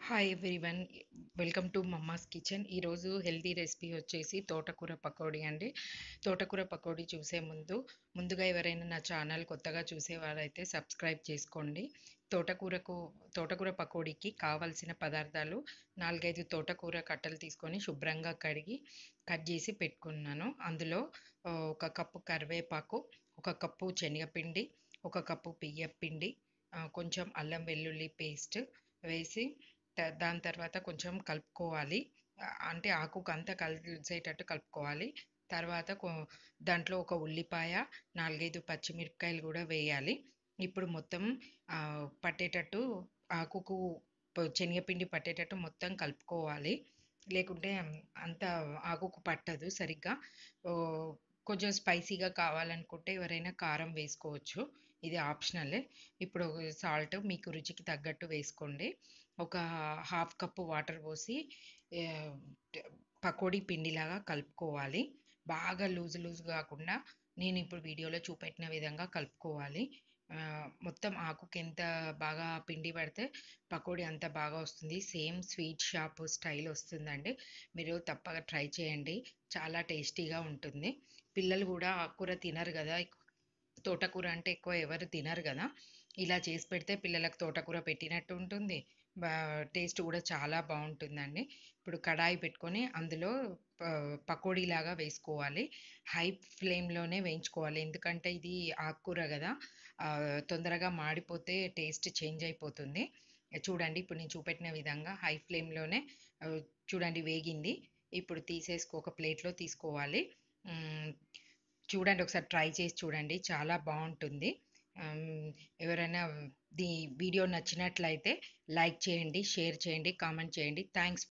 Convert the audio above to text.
hi everyone welcome to mamma's kitchen ఈరోజు healthy recipe వచ్చేసి తోటకూర పకోడీ అండి తోటకూర పకోడీ చూసే ముందు ముందుగా ఎవరైనా నా ఛానల్ కొత్తగా చూసేవారైతే సబ్స్క్రైబ్ చేసుకోండి తోటకూరకు తోటకూర పకోడీకి కావలసిన పదార్థాలు నాలుగైదు తోటకూర కట్టలు తీసుకొని శుభ్రంగా కడిగి కట్ చేసి పెట్టుకున్నాను అందులో ఆ, ఒక కప్పు కరివేపాకు ఒక కప్పు శనగపిండి ఒక కప్పు బియ్యపిండి ఆ, కొంచెం అల్లం వెల్లుల్లి పేస్ట్ వేసి త- దాని తర్వాత కొంచెం కలుపుకోవాలి ఆ, అంటే ఆకుకు అంతా కలిసేటట్టు కలుపుకోవాలి తర్వాత కొ- దాంట్లో ఒక ఉల్లిపాయ నాలుగైదు పచ్చిమిరపకాయలు కూడా వేయాలి ఇప్పుడు మొత్తం ఆ, పట్టేటట్టు ఆకుకు ప- శనగపిండి పట్టేటట్టు మొత్తం కలుపుకోవాలి లేకుంటే అంత ఆకుకు పట్టదు సరిగ్గా ఓ, కొంచెం స్పైసీగా కావాలనుకుంటే ఎవరైనా కారం వేసుకోవచ్చు ఇది ఆప్షనలే ఇప్పుడు సాల్ట్ మీకు రుచికి తగ్గట్టు వేసుకోండి ఒక హాఫ్ కప్పు వాటర్ పోసి ఆ, పకోడీ పిండిలాగా కలుపుకోవాలి బాగా లూజ్ లూజ్ కాకుండా నేను ఇప్పుడు వీడియోలో చూపెట్టిన విధంగా కలుపుకోవాలి ఆ, మొత్తం ఆకుకి ఎంత బాగా పిండి పడితే పకోడీ అంత బాగా వస్తుంది సేమ్ స్వీట్ షాప్ స్టైల్ వస్తుందండి మీరు తప్పక ట్రై చేయండి చాలా టేస్టీగా ఉంటుంది పిల్లలు కూడా ఆకుకూర తినరు కదా తోటకూర అంటే ఎక్కువ ఎవరు తినరు కదా ఇలా చేసి పెడితే పిల్లలకు తోటకూర పెట్టినట్టు ఉంటుంది బా టేస్ట్ కూడా చాలా బాగుంటుందండి ఇప్పుడు కడాయి పెట్టుకొని అందులో ప- పకోడీలాగా వేసుకోవాలి హై ఫ్లేమ్లోనే వేయించుకోవాలి ఎందుకంటే ఇది ఆకుకూర కదా ఆ, తొందరగా మాడిపోతే టేస్ట్ చేంజ్ అయిపోతుంది చూడండి ఇప్పుడు నేను చూపెట్టిన విధంగా హై ఫ్లేమ్లోనే ఆ, చూడండి వేగింది ఇప్పుడు తీసేసుకో ఒక ప్లేట్లో తీసుకోవాలి మ్, చూడండి ఒకసారి ట్రై చేసి చూడండి చాలా బాగుంటుంది ఆమ్, ఎవరైనా ది వీడియో నచ్చినట్లయితే లైక్ చేయండి షేర్ చేయండి కామెంట్ చేయండి థ్యాంక్స్